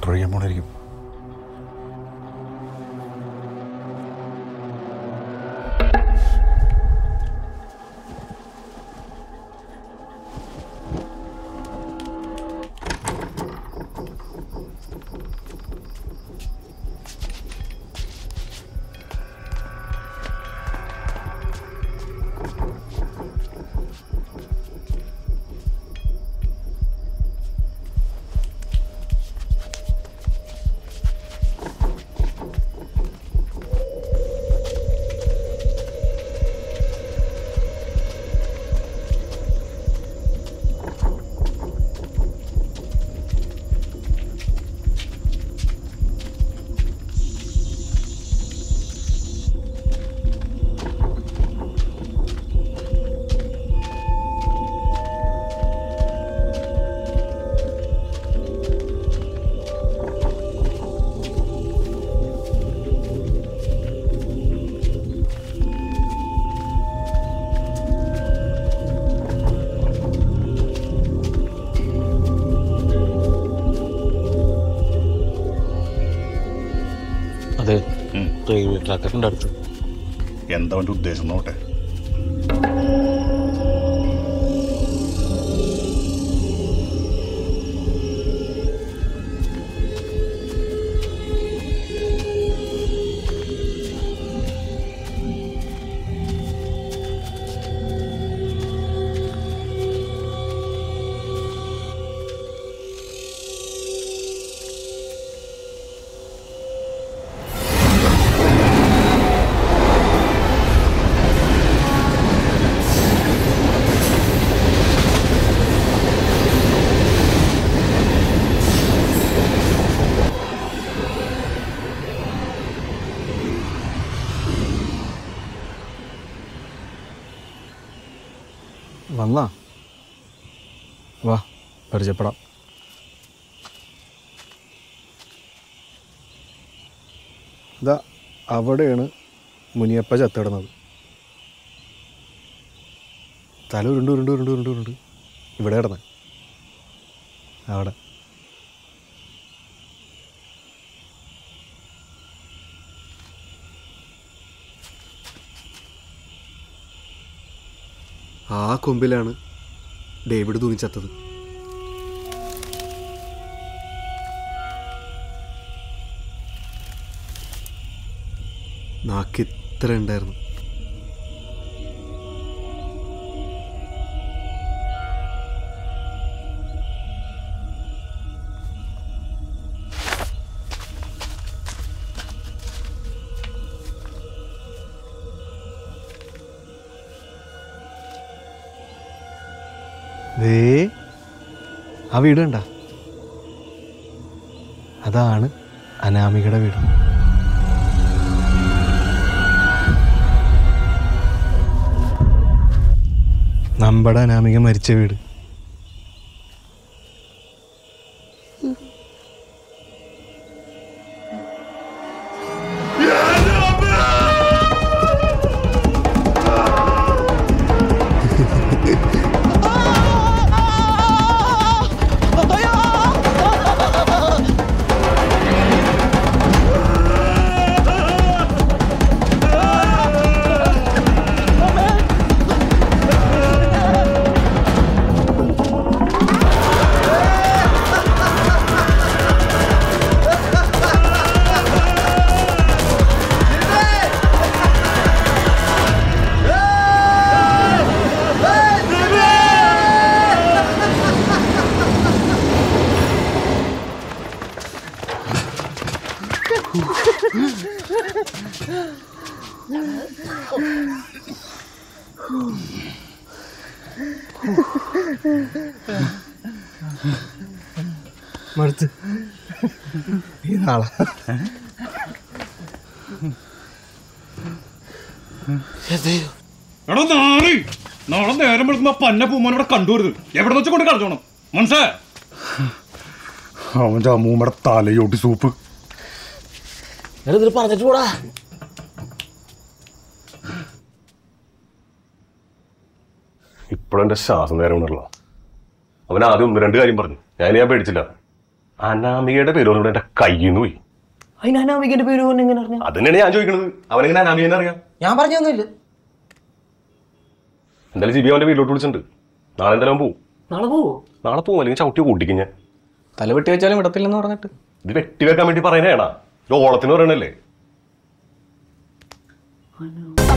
murder ചെയ്യാൻ പോണായിരിക്കും അതെ railway ട്രാക്കൊക്കെ അടുത്ത് എന്താ അവൻ്റെ ഉദ്ദേശം നോട്ടെ വന്നാ വാ പരിചയപ്പെടാം ഇതാ അവിടെയാണ് മുനിയപ്പ ചത്തിടുന്നത് തല ഉരുണ്ട് ഉരുണ്ട് ഉരുണ്ട് ഉരുണ്ട് ഉരുണ്ട് ഇവിടെ കിടന്ന് അവിടെ ആ കൊമ്പിലാണ് ഡേവിഡ് തൂങ്ങിച്ചത്തത് നാക്ക് ഇത്ര ഉണ്ടായിരുന്നു ദേ ആ വീട് കണ്ട അതാണ് അനാമികയുടെ വീട് നമ്മുടെ അനാമിക മരിച്ച വീട് മടുത്ത് ഈ നാളെ എടാ നാളെ നാളെ നേരം വെളുക്കുമ്പോ പന്ന പൂമോൻ ഇവിടെ കണ്ടുവരുത് എവിടെ വെച്ച് കൊണ്ട് കളിച്ചോണം മനസ്സേ അവൻ്റെ അമ്മൂമ്മയുടെ തലയോട്ടി സൂപ്പ് ഞാനിതിൽ പറഞ്ഞിട്ട് കൂടാ ഇപ്പോഴെന്റെ ശ്വാസം നേരം ഉണ്ടല്ലോ അവൻ ആദ്യം ഒന്ന് രണ്ട് കാര്യം പറഞ്ഞു ഞാൻ ഞാൻ പേടിച്ചില്ല അനാമികയുടെ പേര് പറഞ്ഞിട്ട് എന്റെ കയ്യിൽ നിന്ന് പോയി അതിന് അനാമികന്റെ പേര് കൊണ്ട് എങ്ങനെ അറിഞ്ഞു അത് തന്നെയാണ് ഞാൻ ചോദിക്കുന്നത് അവനെങ്ങനെ അനാമികനെ അറിയാം ഞാൻ പറഞ്ഞൊന്നുമില്ല എന്തായാലും ജിബി അവന്റെ വീട്ടിലോട്ട് വിളിച്ചിട്ടുണ്ട് നാളെ എന്തായാലും അവൻ പോവും നാളെ പോവോ നാളെ പോവും അല്ലെങ്കിൽ ചവിട്ടി കൂട്ടിക്കും ഞാൻ തല വെട്ടി വെച്ചാലും വിടത്തില്ലെന്ന് പറഞ്ഞിട്ട് ഇത് വെട്ടി വെക്കാൻ വേണ്ടി പറയുന്നതാണാ ഒരു ഓളത്തിന് പറയണല്ലേ